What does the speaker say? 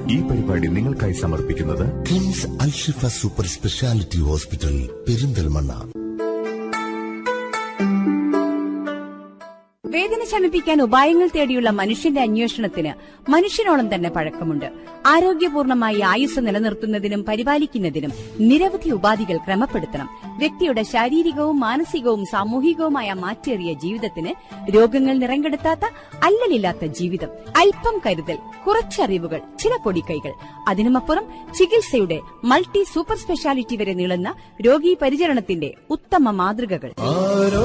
ഈ പരിപാടി നിങ്ങൾക്കായി സമർപ്പിക്കുന്നത് KIMS Al Shifa super speciality hospital Perinthalmanna വേദന ശമിപ്പിക്കാൻ ഉപായങ്ങൾ തേടിയുള്ള മനുഷ്യന്റെ അന്വേഷണത്തിന് മനുഷ്യനോളം തന്നെ പഴക്കമുണ്ട് ആരോഗ്യപൂർണമായി ആയുസ് നിലനിർത്തുന്നതിനും പരിപാലിക്കുന്നതിനും നിരവധി ഉപാധികൾ ക്രമപ്പെടുത്തണം വ്യക്തിയുടെ ശാരീരികവും മാനസികവും സാമൂഹികവുമായ മാറ്റേറിയ ജീവിതത്തിന് രോഗങ്ങൾ നിറങ്കെടുത്താത്ത അല്ലലില്ലാത്ത ജീവിതം അല്പം കരുതൽ കുറച്ചറിവുകൾ ചില പൊടിക്കൈകൾ അതിനുമപ്പുറം ചികിത്സയുടെ മൾട്ടി സൂപ്പർ സ്പെഷ്യാലിറ്റി വരെ നീളുന്ന രോഗീ പരിചരണത്തിന്റെ ഉത്തമ മാതൃകകൾ